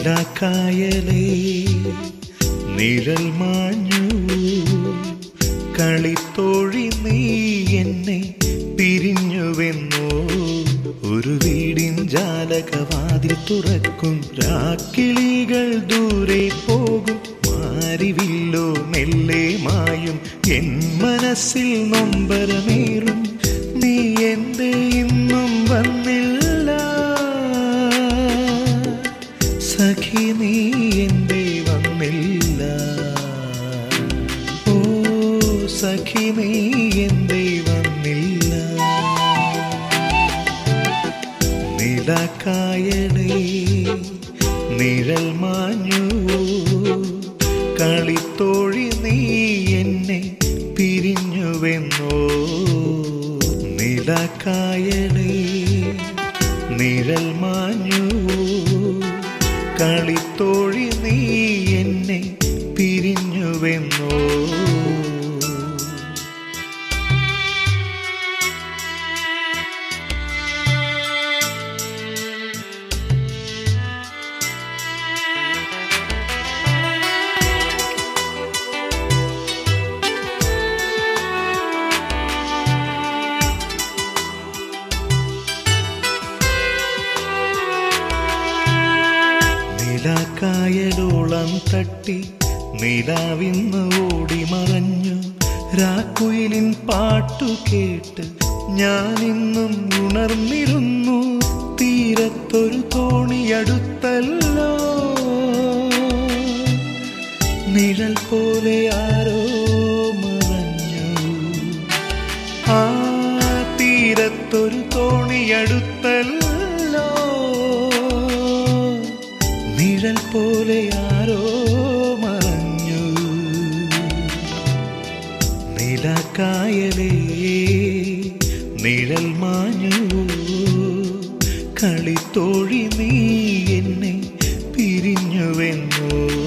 നിലാക്കായലേ നിഴൽ മാഞ്ഞു കളിത്തോഴി നീ എന്നെ പിരിഞ്ഞുവെന്നോ ഒരു വീടിൻ ജാലകവാതിൽ തുറക്കും രാക്കിളികൾ ദൂരെ പോകും മാറിവില്ലോ മെല്ലെ മായും എൻ മനസ്സിൽ നൊമ്പരമേറും നീ എന്റെ ഇന്നും വന്നില്ല സഖി നീ എന്റെ വന്നില്ല ഓ സഖി നീ എന്റെ വന്നില്ല നിലക്കായടേ നിഴൽ മാഞ്ഞു കളിത്തോഴി നീ എന്നെ പിരിഞ്ഞുവെന്നോ നിലക്കായടേ നിഴൽ മാഞ്ഞു കളിത്തോഴി നീ എന്നെ പിരിഞ്ഞുവെന്നോ നിലാക്കായലോളം തട്ടി നിലാവിന്ന് ഓടി മറഞ്ഞു രാക്കുയിലിൻ പാട്ടു കേട്ട് ഞാനിന്നും ഉണർന്നിരുന്നു തീരത്തൊരു തോണിയടുത്തല്ലോ നിഴൽ പോലെ ആരോ മറഞ്ഞു ആ തീരത്തൊരു തോണിയടുത്തല്ലോ നിഴൽ പോലെ ആരോ മറഞ്ഞു നിലക്കായലേ നിഴൽ മാഞ്ഞു കളിത്തോഴി നീ എന്നെ പിരിഞ്ഞുവെന്നോ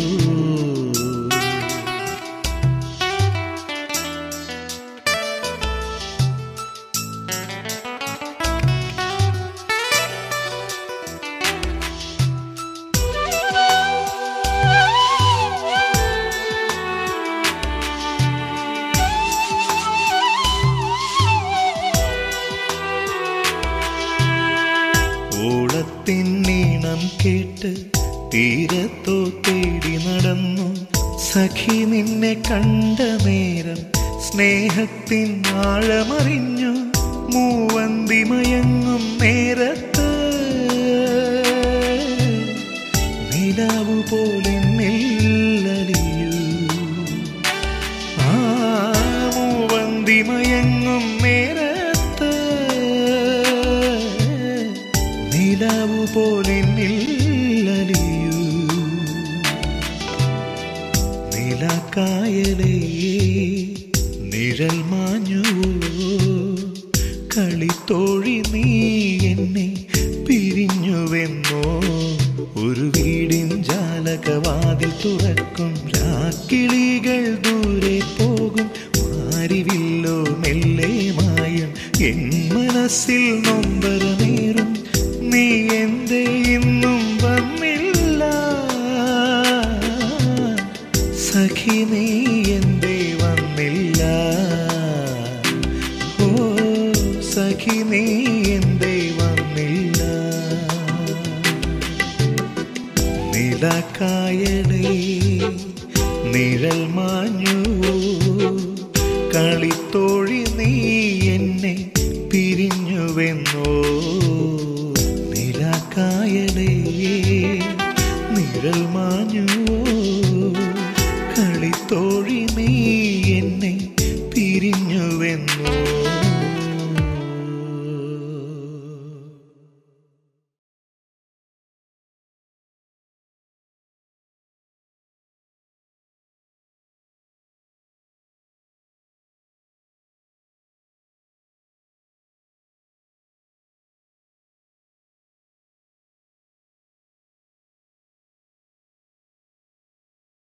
ഓളത്തിൻ നീണം കേട്ട് തീരത്തോ തേടി നടന്നു സഖി നിന്നെ കണ്ട നേരം സ്നേഹത്തിൻ ആഴമറിഞ്ഞു മൂവന്തി മയങ്ങും നേരത്ത് നിലാവു പോലെ നെല്ലലിയൂ ആ മൂവന്തി മയങ്ങും നേരത്ത് നിലാവു പോലെ നില്ലലിയൂ നിലക്കായലേ നിഴൽ മാഞ്ഞു കളിത്തോഴി നീ എന്നെ പിരിഞ്ഞുവെന്നോ ഒരു വീടിൻ ജാലകവാതിൽ തുറക്കും രാക്കിളികൾ ദൂരെ പോകും മാറിവില്ലോ മെല്ലെ മായും എൻ മനസ്സിൽ നൊമ്പരമേറും നീ എന്തേ ഇന്നും വന്നില്ല സഖി നീ എന്തേ വന്നില്ല ഓ സഖി നീ എന്തേ വന്നില്ല നിലക്കായടേ നിഴൽ മാഞ്ഞു കളിത്തോഴി നീ എന്നെ പിരിഞ്ഞുവെന്നോ നിലക്കായടേ നിഴൽ മാഞ്ഞു കളിത്തോഴി നീ എന്നെ പിരിഞ്ഞുവെന്നോ